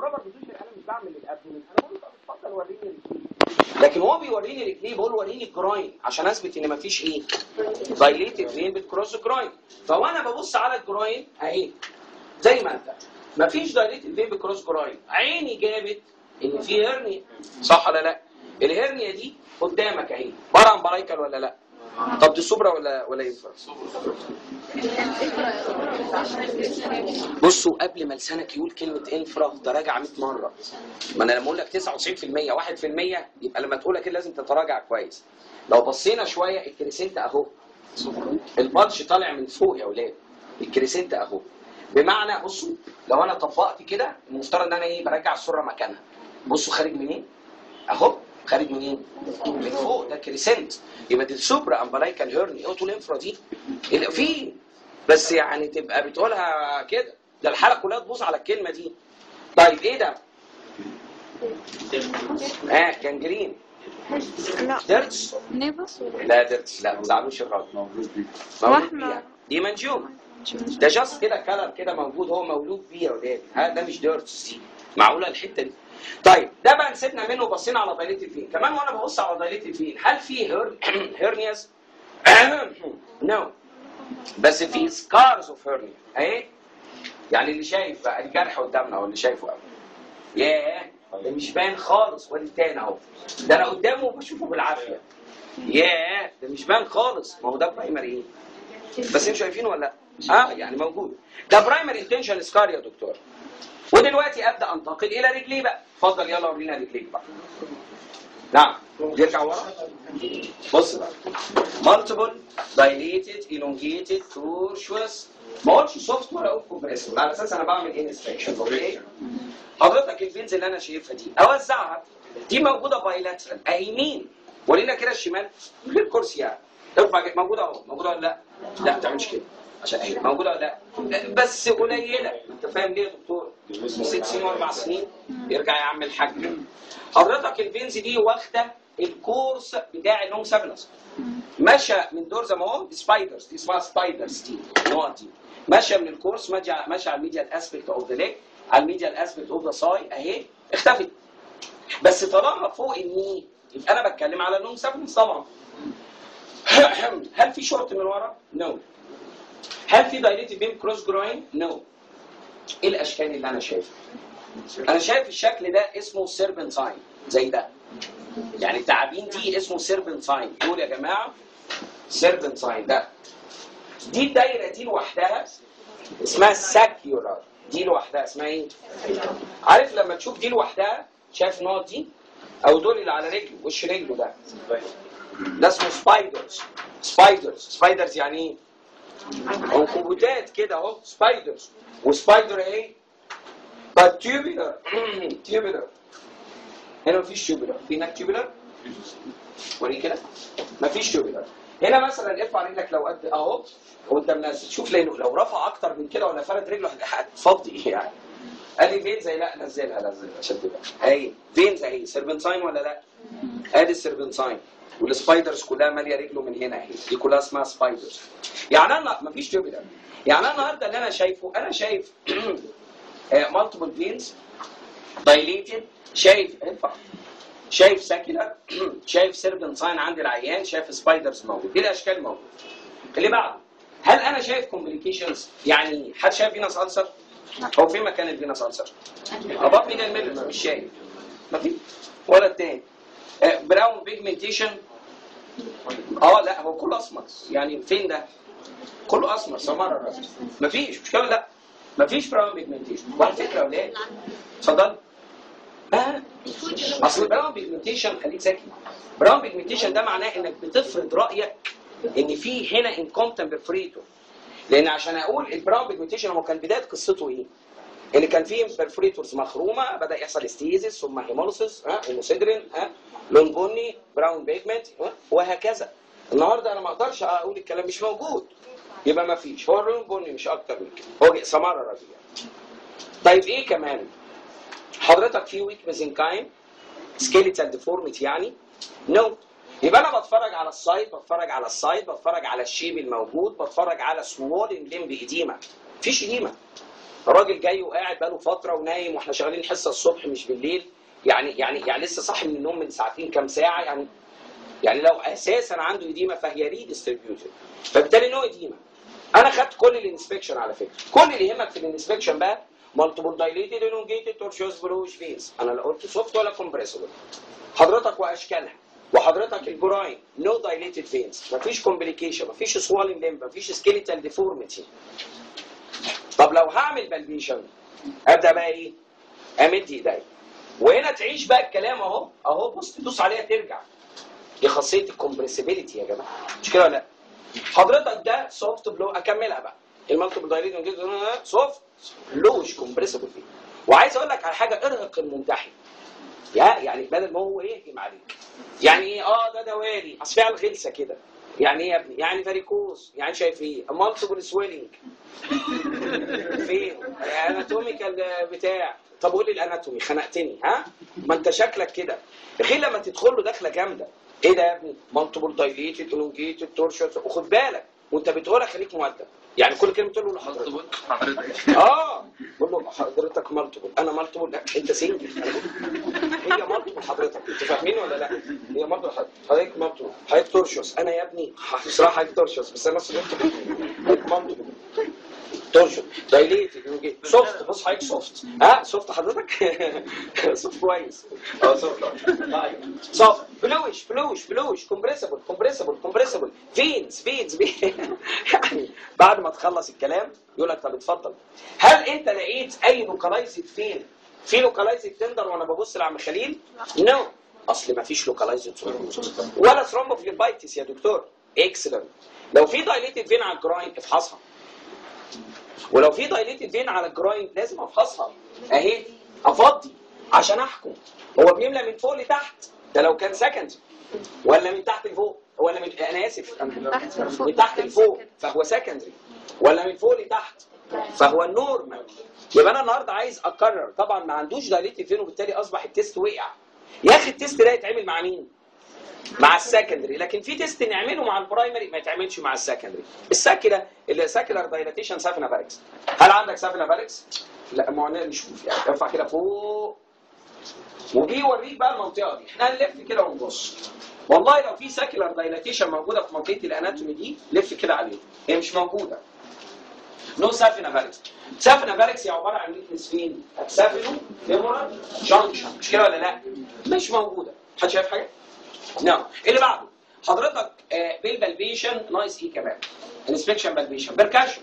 بروبر بوزيشن انا مش بعمل الابدومين انا بقول له طب اتفضل وريني رجليك لكن هو بيوريني رجليه بقول وريني الجراين عشان اثبت ان مفيش ايه دايليتد فين بتكروس جراين فهو انا ببص على الجراين اهي زي ما انت مفيش دايليتد فين بكروس جراين عيني جابت ان في هرنيا صح ولا لا الهرنيا دي قدامك اهي بره امبرايكال ولا لا طب دي سوبرا ولا ولا ينفع بصوا قبل ما لسانك يقول كلمه انفرا تراجع 100 مره ما انا لما اقول لك 99% 1% يبقى لما تقولها كده لازم تتراجع كويس لو بصينا شويه الكريسنت اهو البادج طالع من فوق يا اولاد الكريسنت اهو بمعنى بصوا لو انا طبقت كده المفترض ان انا ايه برجع السره مكانها بصوا خارج منين اهو خارج منين من فوق ده كريسنت يبقى دي السوبرا امبلايكال هيرني اوتو الانفرا دي اللي في بس يعني تبقى بتقولها كده ده الحاله كلها تبوظ على الكلمه دي طيب ايه ده اه جنجرين لا ديرتس نيبس لا ديرتس لا ما تزعلوش الراجل مولود بيها دي منجوم ده جاست كده كلر كده موجود هو مولود بيه يا ولاد ها ده مش ديرتس دي معقوله الحته دي طيب ده بقى نسيبنا منه وبصينا على دايليتد فين كمان وانا ببص على دايليتد فين هل في هيرنياز نو بس في سكارز اوف هيرنيا اهي يعني اللي شايف بقى الجرح قدامنا هو اللي شايفه قوي ياه ده مش باين خالص وادي تاني اهو ده انا قدامه وبشوفه بالعافيه ياه ده مش باين خالص ما هو ده برايمري ايه بس انتوا شايفينه ولا لا؟ اه يعني موجود ده برايمري انتنشن سكار يا دكتور ودلوقتي ابدا انتقل الى رجليه بقى اتفضل يلا ورينا رجليك بقى نعم يرجع ورا بص بقى multiple dilated elongated tortuous ما اقولش سوفت ولا اقول كومبريسور على اساس انا بعمل انستراكشن اوكي حضرتك الفينز اللي انا شايفها دي اوزعها دي موجوده بايلاترال يمين ورينا كده الشمال غير كرسي يعني ارفع كده. موجوده اهو موجوده ولا لا؟ لا ما تعملش كده عشان ايه موجوده ولا لا؟ بس قليله انت فاهم ليه يا دكتور؟ ست سنين واربع سنين يرجع يا عم الحاج حضرتك الفينز دي واخده الكورس بتاع اللونج سابلس ماشيه من دور زي ما هو دي سبايدرز دي اسمها سبايدرز دي النقط دي ماشيه من الكورس ماشيه ماشيه على الميديال اسبكت اوف ذا ليج على الميديال اسبكت اوف ذا ساي اهي اختفت بس طالما فوق الني يبقى انا بتكلم على اللونج سابلس طبعا هل في شورت من ورا؟ نو no. هل في دايليتد بيم كروس جروين؟ نو no. ايه الاشكال اللي انا شايفها؟ انا شايف الشكل ده اسمه سيربنتاين زي ده يعني التعابين دي اسمه سيربنتاين دول يا جماعه سيربنتاين ده دي الدايره دي لوحدها اسمها ساكيولار دي لوحدها اسمها ايه؟ عارف لما تشوف دي لوحدها شايف النقط دي او دول اللي على رجله وش رجله ده ده اسمه سبايدرز سبايدرز سبايدرز يعني ايه؟ عنكبوتات كده اهو سبايدرز وسبايدر ايه؟ but tubular tubular هنا مفيش تيوبولار في هناك تيوبولار وريه كده مفيش تيوبولار هنا مثلا ارفع رجلك لو قد اهو وانت منزل شوف لانه لو رفع اكتر من كده ولا فرد رجله هتفضي يعني قال لي فين زي لا نزلها نزلها عشان تبقى اهي فين زي سيربنتاين ولا لا ادي السيربنتاين والسبايدرز كلها ماليه رجله من هنا اهي دي كلها اسمها سبايدرز يعني انا مفيش تيوبولار يعني انا النهارده اللي انا شايفه انا شايف مالتيبل فينز دايليتد شايف ارفع شايف ساكيلر شايف سيربنتاين عند العيان شايف سبايدرز موجود دي الاشكال موجوده اللي بعده هل انا شايف كومبليكيشنز يعني حد شايف فينس ألسر هو فين مكان الفينس ألسر اباف مين الميدل مش شايف ما في ولا التاني براون بيجمنتيشن اه لا هو كله اسمر يعني فين ده كله اسمر سمر مفيش مشكله لا مفيش براون بيجمنتيشن وعلى فكره يا ولاد اتفضل آه. اصل براون بيجمنتيشن خليك ذكي براون بيجمنتيشن ده معناه انك بتفرض رايك ان في هنا انكومتن برفوريتور لان عشان اقول البراون بيجمنتيشن هو كان بدايه قصته ايه؟ ان كان فيه برفوريتورز مخرومه بدا يحصل استيزيس ثم هيموليسيس ها هيموسيدرين ها لون بني براون بيجمنت وهكذا النهارده انا ما اقدرش اقول الكلام مش موجود يبقى ما فيش هو اللون بني مش اكتر من كده هو سماره ربيع طيب ايه كمان؟ حضرتك في ويك ميزنكايم سكيليتال ديفورميتي يعني نو no. يبقى انا بتفرج على السايد بتفرج على السايد بتفرج على الشيب الموجود بتفرج على سوولن لمب اديما مفيش اديما الراجل جاي وقاعد بقاله فتره ونايم واحنا شغالين حصه الصبح مش بالليل يعني يعني يعني لسه صاحي من النوم من ساعتين كام ساعه يعني يعني لو اساسا عنده اديمه فهي ري ديستريبيوتد فبالتالي نو اديمه انا خدت كل الانسبكشن على فكره كل اللي يهمك في الانسبكشن بقى مالتيبل دايليتد elongated tortuous بلوش فينز انا لا قلت سوفت ولا كومبريسبل حضرتك واشكالها وحضرتك الجراين نو دايليتد فينز مفيش كومبليكيشن مفيش سوالين ليمب مفيش سكيليتال ديفورميتي طب لو هعمل بالبيشن ابدا بقى ايه امد ايدي وهنا تعيش بقى الكلام اهو اهو بص تدوس عليها ترجع دي خاصيه الكومبريسيبيليتي يا جماعه مش كده ولا لا حضرتك ده سوفت بلو اكملها بقى المالتيبل دايليتد سوفت لوش كومبريسبل فيه وعايز اقول لك على حاجه ارهق الممتحن يا يعني بدل ما هو يهجم عليك يعني ايه اه ده دوالي اصل فيها الغلسه كده يعني ايه يا ابني يعني فاريكوز يعني شايف ايه مالتيبل سويلنج فين اناتوميكال بتاع طب قول لي الاناتومي خنقتني ها ما انت شكلك كده غير لما تدخل له دخله جامده ايه ده يا ابني مالتيبل دايليتد الونجيتد تورشن وخد بالك وانت بتقولها خليك مؤدب يعني كل كلمه تقول له لحضرتك اه قول له حضرتك مالتيبل انا مالتيبل لا انت سنجل هي مالتيبل حضرتك انتوا فاهمين ولا لا هي مالتيبل حضرتك حضرتك مالتيبل حضرتك تورشوس انا يا ابني بصراحه حضرتك تورشوس بس انا صرت حضرتك مالتيبل تورشن دايليتد سوفت بص حضرتك سوفت ها سوفت حضرتك سوفت كويس اه سوفت طيب سوفت بلوش بلوش بلوش كومبريسبل كومبريسبل كومبريسبل فينز فينز يعني بعد ما تخلص الكلام يقول لك طب اتفضل هل انت لقيت اي لوكالايزد فين في لوكالايزد تندر وانا ببص لعم خليل نو no. اصل ما فيش لوكالايزد ولا ثرومبوفليبايتس يا دكتور اكسلنت لو في دايليتد فين على الجراين افحصها ولو في دايليتد فين على الجراين لازم افحصها اهي افضي عشان احكم هو بيملى من فوق لتحت ده لو كان سكند ولا من تحت لفوق ولا من انا اسف من تحت لفوق فهو سكندري ولا من فوق لتحت فهو النورمال يبقى انا النهارده عايز اكرر طبعا ما عندوش دايليتد فين وبالتالي اصبح التيست وقع يا اخي التيست ده يتعمل مع مين؟ مع السكندري لكن في تيست نعمله مع البرايمري ما يتعملش مع السكندري الساكله اللي ساكلر دايلاتيشن سافنا فاركس هل عندك سافنا فاركس لا ما نشوف يعني ارفع كده فوق وجي يوريك بقى المنطقه دي احنا هنلف كده ونبص والله لو في ساكلر دايلاتيشن موجوده في منطقه الاناتومي دي لف كده عليه هي مش موجوده نو سافنا فاركس سافنا فاركس هي عباره عن ويكنس فين؟ سافنو فيمورال جانكشن مش كده ولا لا؟ مش موجوده حد شايف حاجه؟ نعم اللي بعده حضرتك آه بالبلبيشن ناقص ايه كمان انسبكشن بالبيشن بركاشن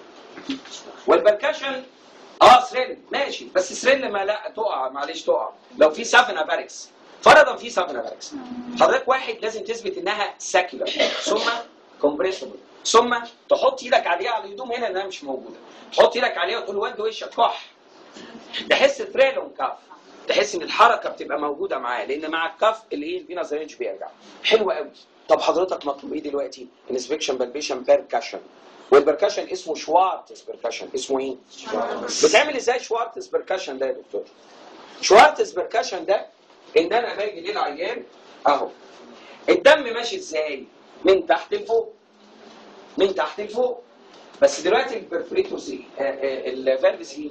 والبركاشن اه سريل ماشي بس سريل ما لا تقع معلش تقع لو في 7 اباركس فرضا في 7 اباركس حضرتك واحد لازم تثبت انها ساكيولار ثم كومبريسبل ثم تحط ايدك عليها على الهدوم هنا انها مش موجوده تحط ايدك عليها وتقول ود وشك كح تحس ثريلون كاف تحس ان الحركه بتبقى موجوده معاه لان مع الكف اللي ايه الفينس رينج بيرجع حلو قوي طب حضرتك مطلوب ايه دلوقتي انسبكشن بالبيشن بيركشن والبركشن اسمه شوارتز بركشن اسمه ايه بتعمل ازاي شوارتز بركشن ده يا دكتور شوارتز بركشن ده ان انا باجي للعيان اهو الدم ماشي ازاي من تحت لفوق من تحت لفوق بس دلوقتي البرفريتوس ايه الفالفز ايه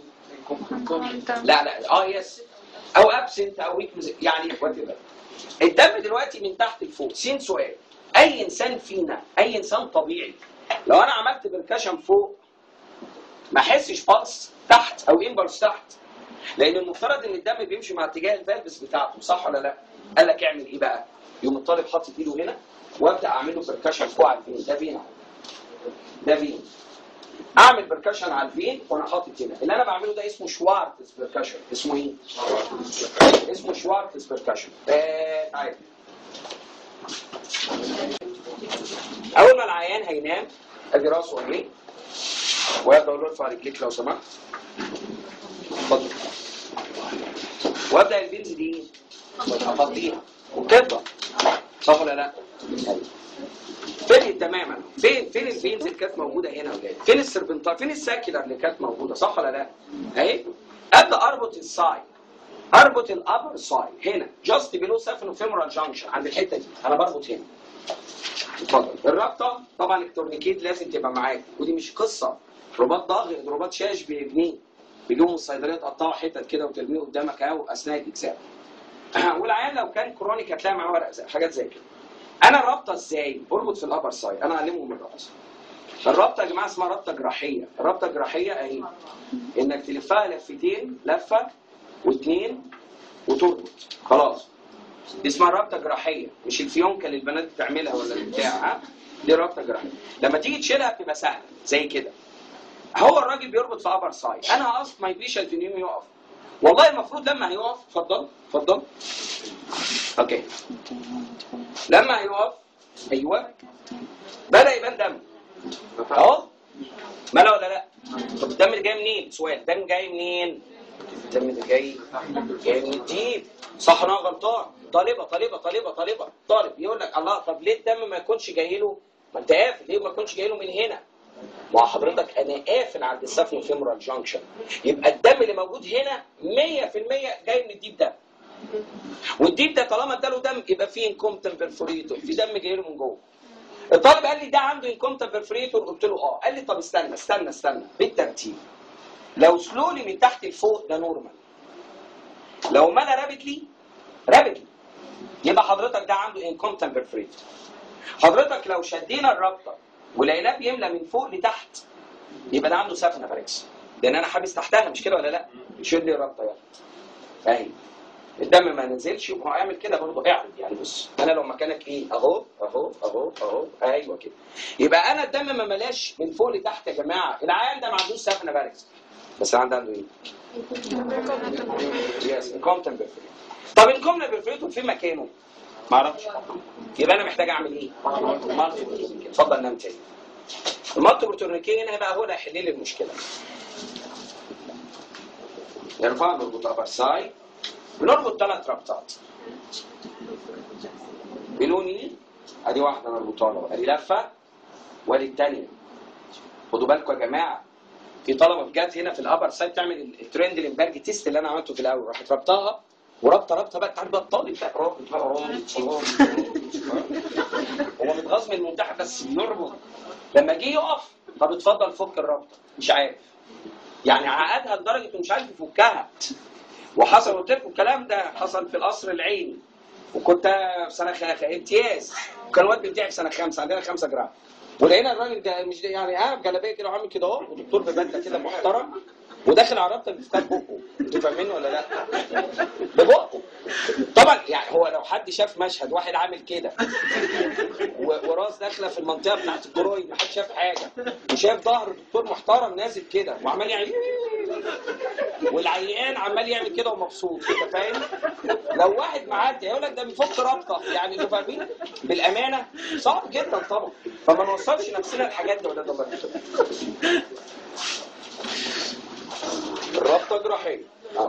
لا لا اه يس او ابسنت او ويكنس يعني وات الدم دلوقتي من تحت لفوق سين سؤال اي انسان فينا اي انسان طبيعي لو انا عملت بركشن فوق ما احسش بالس تحت او امبلس تحت لان المفترض ان الدم بيمشي مع اتجاه الفالفس بتاعته صح ولا لا قال لك اعمل ايه بقى يوم الطالب حاطط ايده هنا وابدا اعمل له بركشن فوق على الفين ده فين ده فين اعمل بركشن على الفين وانا حاطط هنا اللي انا بعمله ده اسمه شوارتز بركشن اسمه ايه اسمه شوارتز بركشن آه تعالى اول ما العيان هينام ادي راسه ورجليه وابدا اقول له ارفع رجليك لو سمحت اتفضل وابدا البنز دي افضيها وتفضل صح ولا لا؟ فين تماما فين فين الفينز اللي كانت موجوده هنا يا ولاد؟ فين السربنتار؟ فين الساكيلر اللي كانت موجوده صح ولا لا؟ اهي ابدا اربط السايد اربط الابر سايد هنا جاست بيلو سافن فيمورال جانكشن عند الحته دي انا بربط هنا اتفضل الرابطه طبعا التورنيكيت لازم تبقى معاك ودي مش قصه رباط ضاغط رباط شاش بجنيه بيجيبوا من الصيدليه تقطعوا حتت كده وترميه قدامك اهو اثناء الاجزاء والعيان لو كان كرونيك هتلاقي معاه ورق زي حاجات زي كده انا الرابطه ازاي؟ بربط في الابر سايد انا اعلمهم الرابطه الرابطه يا جماعه اسمها رابطه جراحيه الرابطه الجراحيه اهي انك تلفها لفتين لفه واثنين وتربط خلاص دي اسمها رابطه جراحيه مش الفيونكه اللي البنات بتعملها ولا البتاع ها دي رابطه جراحيه لما تيجي تشيلها بتبقى سهله زي كده هو الراجل بيربط في ابر سايد انا هقف ما يجيش الفينيوم يقف والله المفروض لما هيقف اتفضل اتفضل اوكي لما هيقف ايوه بدا يبان دم اهو ملا ولا لا طب الدم اللي جاي منين سؤال الدم جاي منين الدم اللي جاي جاي من الديب صح انا غلطان طالبه طالبه طالبه طالبه طالب يقول لك الله طب ليه الدم ما يكونش جاي له ما انت قافل ليه ما يكونش جاي له من هنا ما هو حضرتك انا قافل عند السفن فيمورال جانكشن يبقى الدم اللي موجود هنا 100% جاي من الديب ده والديب ده طالما اداله دم يبقى فيه انكومتن بيرفوريتور في دم جاي له من جوه الطالب قال لي ده عنده انكومتن بيرفوريتور قلت له اه قال لي طب استنى استنى استنى بالترتيب لو سلولي من تحت لفوق ده نورمال لو ملا رابتلي رابتلي يبقى حضرتك ده عنده انكومتن بيرفوريتور حضرتك لو شدينا الرابطه ولقيناه بيملى من فوق لتحت يبقى ده عنده سفنه فاركس لان انا حابس تحتها مش كده ولا لا شد لي الرابطه يلا اهي الدم ما نزلش يبقى هو اعمل كده برضه اعرض يعني بص انا لو مكانك ايه اهو اهو اهو اهو ايوه كده يبقى انا الدم ما ملاش من فوق لتحت يا جماعه العيان ده ما عندوش سفنه فاركس بس العيان ده عنده ايه؟ يس انكومتن بيرفوريتور طب انكومتن بيرفوريتور فين مكانه؟ ما اعرفش يبقى انا محتاج اعمل ايه؟ مالتي بروتورنيكيه اتفضل نام تاني المالتي بروتورنيكيه هنا بقى هو اللي هيحل لي المشكله نرفع نربط ابر سايد بنربط ثلاث ربطات بلوني ادي واحده مربوطه له ادي لفه وادي الثانيه خدوا بالكم يا جماعه في طلبه جت هنا في الابر سايد تعمل الترند لمبرج تيست اللي انا عملته في الاول راحت ربطها ورابطه رابطه بقى تعال بقى الطالب بقى رابط بقى رابط رابط هو متغاظ من المنتخب بس بيربط لما جه يقف طب اتفضل فك الرابطه مش عارف يعني عقدها لدرجه انه مش عارف يفكها وحصل قلت لكم الكلام ده حصل في القصر العيني وكنت في سنه خ- امتياز وكان الواد بتاعي في سنه خمسه عندنا خمسه جرام ولقينا الراجل ده مش ده يعني قاعد بجلابيه كده وعامل كده اهو ودكتور ببدله كده محترم وداخل على الرابطه بيفتح بقه انتوا فاهمين ولا لا؟ ببقه طبعا يعني هو لو حد شاف مشهد واحد عامل كده و- وراس داخله في المنطقه بتاعت الجرويد ما حد شاف حاجه وشاف ظهر دكتور محترم نازل كده وعمال يعني والعيان عمال يعمل كده ومبسوط انت فاهم؟ لو واحد معدي هيقول لك ده بيفك رابطه يعني انتوا فاهمين؟ بالامانه صعب جدا طبعا فما نوصلش نفسنا للحاجات دي ولا ده الله الرابطه جراحيه اه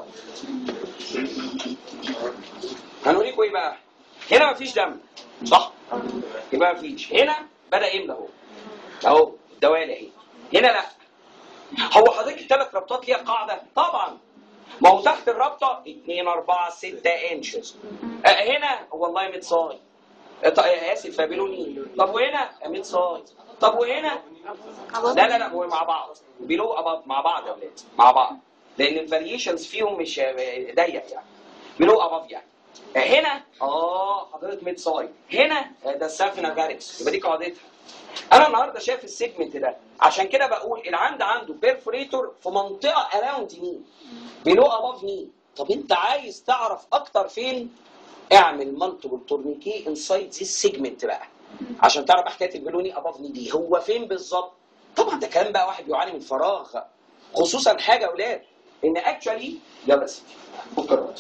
هنوريكم ايه بقى؟ هنا مفيش دم صح؟ يبقى مفيش هنا بدا يملى اهو اهو الدوالي اهي هنا لا هو حضرتك الثلاث ربطات ليها قاعده؟ طبعا ما هو تحت الرابطه 2 4 6 انشز هنا والله 100 صاي آه، ط- آه، اسف بيلوني طب وهنا 100 صاي طب وهنا لا لا لا هو مع بعض بيلو اباب مع بعض يا اولاد مع بعض لان الفاريشنز فيهم مش آه، ضيق يعني بيلو اباب يعني آه، هنا اه حضرتك 100 صاي هنا آه، ده السافنا فاركس يبقى دي قاعدتها انا النهارده شايف السيجمنت ده عشان كده بقول العند عنده بيرفوريتور في منطقه اراوند مين بيلو اباف مين طب انت عايز تعرف اكتر فين اعمل مالتيبل تورنيكي انسايد ذي سيجمنت بقى عشان تعرف حكايه البلوني اباف ني دي هو فين بالظبط طبعا ده كلام بقى واحد بيعاني من فراغ خصوصا حاجه يا اولاد ان اكشولي يلا يا سيدي فك الرابط.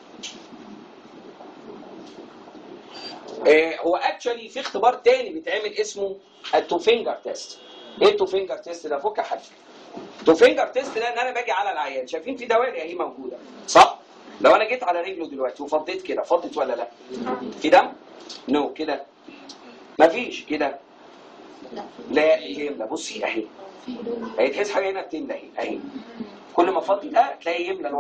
آه، هو اكشولي في اختبار تاني بيتعمل اسمه التو فينجر تيست ايه التو فينجر تيست ده فك يا حاج تو فينجر تيست ده ان انا باجي على العيان شايفين في دوالي اهي موجوده صح لو انا جيت على رجله دلوقتي وفضيت كده فضت ولا لا في دم نو كده مفيش كده لا يملى بصي اهي اهي تحس حاجه هنا بتملى اهي اهي كل ما فضي ده تلاقي يملى لوحده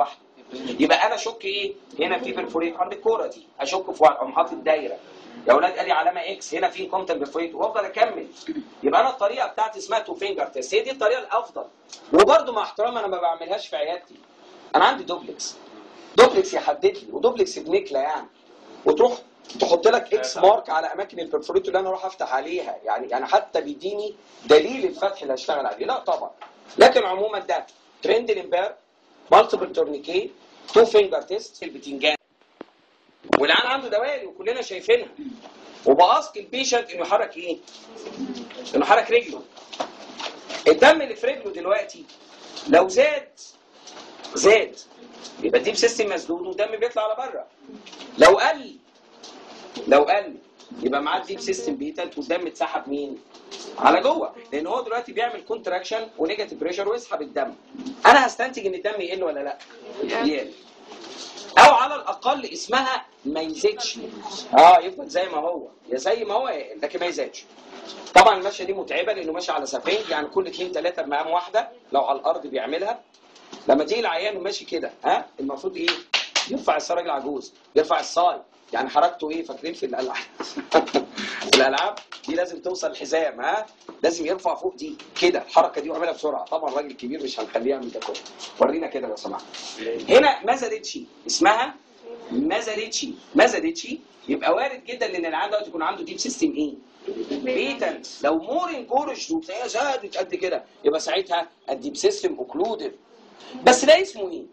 يبقى انا اشك ايه هنا في برفوريت عند الكوره دي اشك في واحد اقوم حاطط دايره يا اولاد قال لي علامه اكس هنا في كومتن برفوريت وافضل اكمل يبقى انا الطريقه بتاعتي اسمها تو فينجر تيست هي دي الطريقه الافضل وبرده مع احترام انا ما بعملهاش في عيادتي انا عندي دوبلكس دوبلكس يحدد لي ودوبلكس بنكله يعني وتروح تحط لك اكس مارك على اماكن البرفوريت اللي انا اروح افتح عليها يعني يعني حتى بيديني دليل الفتح اللي هشتغل عليه لا طبعا لكن عموما ده ترند ليمبير مالتيبل تورنيكي تو فينجر تيست البتنجان والعيان عنده دوالي وكلنا شايفينها وباسك البيشنت انه يحرك ايه؟ انه يحرك رجله الدم اللي في رجله دلوقتي لو زاد زاد يبقى الديب سيستم مسدود والدم بيطلع على بره لو قل لو قل يبقى معاه الديب سيستم بيتنت والدم اتسحب مين؟ على جوه لان هو دلوقتي بيعمل كونتراكشن ونيجاتيف بريشر ويسحب الدم انا هستنتج ان الدم يقل ولا لا؟ يقل او على الاقل اسمها ما يزيدش اه يفضل زي ما هو يا زي ما هو يقل لكن ما يزيدش طبعا المشيه دي متعبه لانه ماشي على سفنج يعني كل اثنين ثلاثه بمقام واحده لو على الارض بيعملها لما تيجي العيان وماشي كده ها المفروض ايه؟ يرفع السراج العجوز يرفع الصاي يعني حركته ايه فاكرين في الالعاب في الالعاب دي لازم توصل الحزام ها لازم يرفع فوق دي كده الحركه دي واعملها بسرعه طبعا راجل كبير مش هنخليه يعمل ده كله ورينا كده لو سمحت هنا ما زادتش اسمها ما زادتش ما زادتش يبقى وارد جدا ان العيان دوت يكون عنده ديب سيستم ايه بيتنت لو مور انكورج وتلاقيها زادت قد كده يبقى ساعتها الديب سيستم اوكلودد بس ده اسمه ايه؟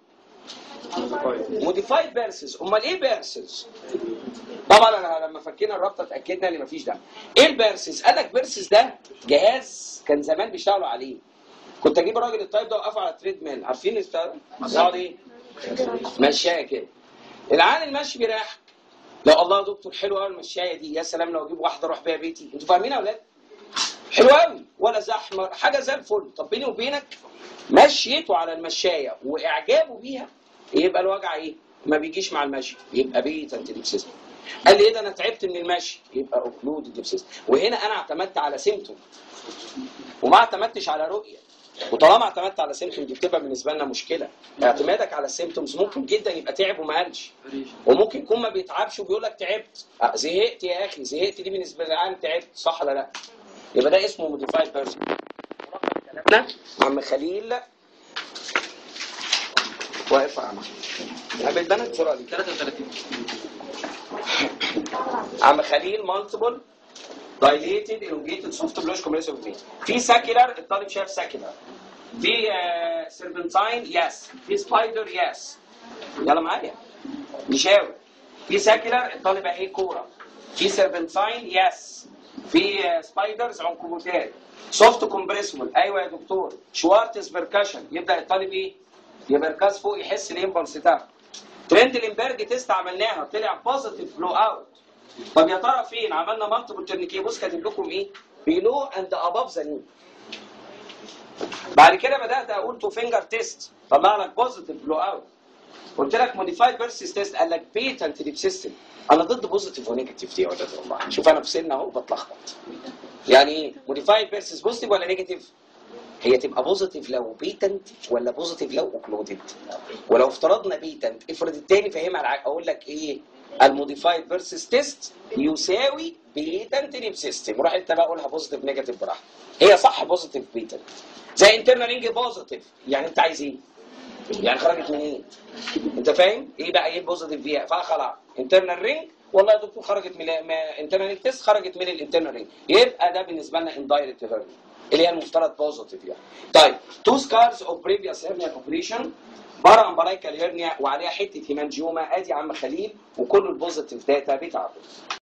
موديفايد بيرسز امال ايه بيرسز طبعا انا لما فكينا الرابطه اتاكدنا ان مفيش دم ايه البيرسز قال لك بيرسز ده جهاز كان زمان بيشتغلوا عليه كنت اجيب الراجل الطيب ده واقفه على التريد ميل عارفين يقعد ايه مشايه كده العيان المشي بيريحك لو الله يا دكتور حلو قوي المشايه دي يا سلام لو اجيب واحده اروح بيها بيتي انتوا فاهمين يا اولاد حلو قوي ولا زحمه حاجه زي الفل طب بيني وبينك مشيته على المشايه واعجابه بيها يبقى الوجع ايه؟ ما بيجيش مع المشي يبقى بيتنت ديب سيستم قال لي ايه ده انا تعبت من المشي يبقى اوكلود ديب سيستم وهنا انا اعتمدت على سيمتوم وما اعتمدتش على رؤيه وطالما اعتمدت على سيمتوم دي بتبقى بالنسبه لنا مشكله اعتمادك على السيمتومز ممكن جدا يبقى تعب وما قالش وممكن يكون ما بيتعبش وبيقول لك تعبت أه، زهقت يا اخي زهقت دي بالنسبه للعالم تعبت صح ولا لا يبقى ده اسمه موديفايد بيرسون عم خليل واقف يا عم قابل بنات بسرعه دي 33 عم خليل مالتيبل دايليتد elongated سوفت بلوش كومبريسيف فين في ساكيلر الطالب شاف ساكيلر في سيربنتاين يس في سبايدر يس يلا معايا نشاور في ساكيلر الطالب اهي كوره في سيربنتاين يس في سبايدرز عنكبوتات سوفت كومبريسبل ايوه يا دكتور شوارتز بيركشن يبدا الطالب ايه يبركز فوق يحس الامبلس بتاعه ترند ليمبرج تيست عملناها طلع بوزيتيف فلو اوت طب يا ترى فين عملنا مالتيبل ترنيكي بص كاتب لكم ايه بيلو اند اباف ذا ني بعد كده بدات اقول تو فينجر تيست طلع لك بوزيتيف فلو اوت قلت لك موديفايد فيرسس تيست قال لك بيتنت ديب سيستم انا ضد بوزيتيف ونيجاتيف دي يا ولاد والله شوف انا في سن اهو بتلخبط يعني ايه موديفايد فيرسس بوزيتيف ولا نيجاتيف هي تبقى بوزيتيف لو بيتنت ولا بوزيتيف لو اوكلودد ولو افترضنا بيتنت افرض التاني فاهمها الع- اقول لك ايه الموديفايد فيرسس تيست يساوي بيتنت ليب سيستم وراح انت بقى قولها بوزيتيف نيجاتيف براحتك هي صح بوزيتيف بيتنت زي انترنال رينج بوزيتيف يعني انت عايز ايه؟ يعني خرجت من ايه؟ انت فاهم؟ ايه بقى ايه بوزيتيف فيها؟ فخلاص انترنال رينج والله يا دكتور خرجت من انترنال رينج تيست خرجت من الانترنال رينج يبقى ده بالنسبه لنا اندايركت هيرنيا اللي هي المفترض بوزيتيف يعني. طيب تو سكارز اوف بريفيوس هيرنيا اوبريشن بارا امبرايكال هيرنيا وعليها حته هيمانجيوما ادي عم خليل وكل البوزيتيف داتا بتاعته